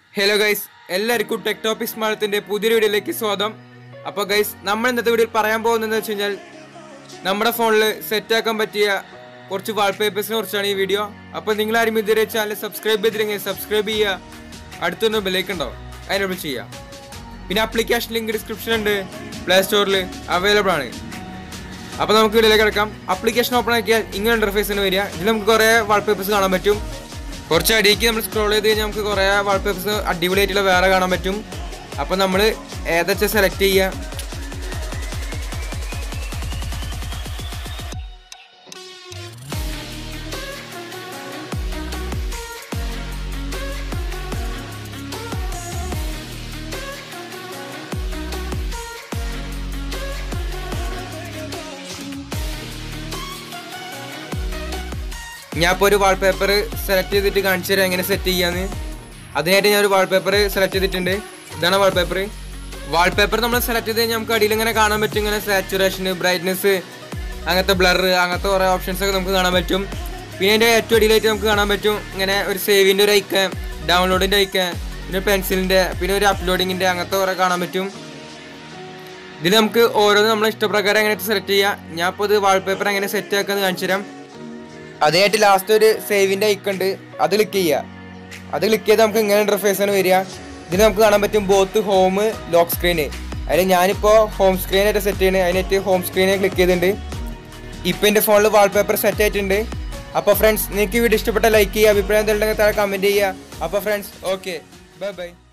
hello guys എല്ലാവർക്കും tech topics മാളത്തിന്റെ പുതിയൊരു വീഡിയോയിലേക്ക് സ്വാഗതം അപ്പോൾ ഗൈസ് നമ്മൾ ഇന്നത്തെ വീഡിയോയിൽ പറയാൻ പോകുന്നത് വെച്ച് കഴിഞ്ഞാൽ നമ്മുടെ ഫോണിൽ സെറ്റ് ആക്കാൻ പറ്റിയ കുറച്ച് വാൾപേപ്പേഴ്സിനെ കുറിച്ചാണ് ഈ വീഡിയോ അപ്പോൾ നിങ്ങൾ ആരും ഇതുവരെ ചാനൽ സബ്സ്ക്രൈബ് ചെയ്തില്ലെങ്കിൽ സബ്സ്ക്രൈബ് ചെയ്യുക അടുത്തൊന്ന് ബെല്ലൈക്ക് ഉണ്ടോ അതിനോട് ചെയ്യുക പിന്നെ ആപ്ലിക്കേഷൻ ലിങ്ക് ഡിസ്ക്രിപ്ഷൻ ഉണ്ട് പ്ലേ സ്റ്റോറിൽ അവൈലബിൾ ആണ് അപ്പോൾ നമുക്ക് വീഡിയോയിലേക്ക് കിടക്കാം ആപ്ലിക്കേഷൻ ഓപ്പൺ ആക്കിയാൽ ഇങ്ങനെ ഇന്റർഫേസിന് വരിക ഇതിൽ നമുക്ക് കുറേ വാൾപേപ്പേഴ്സ് കാണാൻ പറ്റും കുറച്ച് അടിയിലേക്ക് നമ്മൾ സ്ക്രോൾ ചെയ്ത് കഴിഞ്ഞാൽ നമുക്ക് കുറേ വാൾപേപ്പേഴ്സ് അടിപൊളിയായിട്ടുള്ള വേറെ കാണാൻ പറ്റും അപ്പോൾ നമ്മൾ ഏതൊക്കെ സെലക്ട് ചെയ്യുക ഞാൻ ഇപ്പോൾ ഒരു വാൾപേപ്പർ സെലക്ട് ചെയ്തിട്ട് കാണിച്ചു തരാം എങ്ങനെ സെറ്റ് ചെയ്യാന്ന് അതിനായിട്ട് ഞാൻ ഒരു വാൾപേപ്പർ സെലക്ട് ചെയ്തിട്ടുണ്ട് ഇതാണ് വാൾപേപ്പർ വാൾപേപ്പർ നമ്മൾ സെലക്ട് ചെയ്ത് കഴിഞ്ഞാൽ നമുക്ക് അടിയിൽ ഇങ്ങനെ കാണാൻ പറ്റും ഇങ്ങനെ സാച്ചുറേഷൻ ബ്രൈറ്റ്നസ് അങ്ങനത്തെ ബ്ലർ അങ്ങനത്തെ കുറേ ഓപ്ഷൻസ് ഒക്കെ നമുക്ക് കാണാൻ പറ്റും പിന്നെ അതിൻ്റെ ഏറ്റവും അടിയിലായിട്ട് നമുക്ക് കാണാൻ പറ്റും ഇങ്ങനെ ഒരു സേവിൻ്റെ ഒരു ഐക്കൻ ഡൗൺലോഡിൻ്റെ ഐക്കൻ പിന്നെ പെൻസിലിൻ്റെ പിന്നെ ഒരു അപ്ലോഡിങ്ങിൻ്റെ അങ്ങനത്തെ കുറേ കാണാൻ പറ്റും ഇതിൽ നമുക്ക് ഓരോന്ന് നമ്മളെ ഇഷ്ടപ്രകാരം എങ്ങനെ സെലക്ട് ചെയ്യാം ഞാൻ ഇപ്പോൾ ഇത് വാൾപേപ്പർ എങ്ങനെ സെറ്റ് ആക്കാന്ന് കാണിച്ചു തരാം അതിനായിട്ട് ലാസ്റ്റ് ഒരു സേവിൻ്റെ ഐക്കൺ ഉണ്ട് അത് ക്ലിക്ക് ചെയ്യുക അത് ക്ലിക്ക് ചെയ്ത് നമുക്ക് ഇങ്ങനെ ഇന്റർഫേസ് ആണ് വരിക ഇതിൽ നമുക്ക് കാണാൻ പറ്റും ബോത്ത് ഹോം ലോക്ക് സ്ക്രീന് അതിൽ ഞാനിപ്പോൾ ഹോം സ്ക്രീനായിട്ട് സെറ്റ് ചെയ്യുന്നത് അതിനായിട്ട് ഹോം സ്ക്രീനെ ക്ലിക്ക് ചെയ്തിട്ടുണ്ട് ഇപ്പം എൻ്റെ ഫോണിൽ വാൾപേപ്പർ സെറ്റ് ആയിട്ടുണ്ട് അപ്പോൾ ഫ്രണ്ട്സ് നിങ്ങൾക്ക് ഈ വീഡിയോ ഇഷ്ടപ്പെട്ട ലൈക്ക് ചെയ്യുക അഭിപ്രായം എന്തെങ്കിലും താഴെ കമൻറ്റ് ചെയ്യുക അപ്പോൾ ഫ്രണ്ട്സ് ഓക്കെ ബൈ ബൈ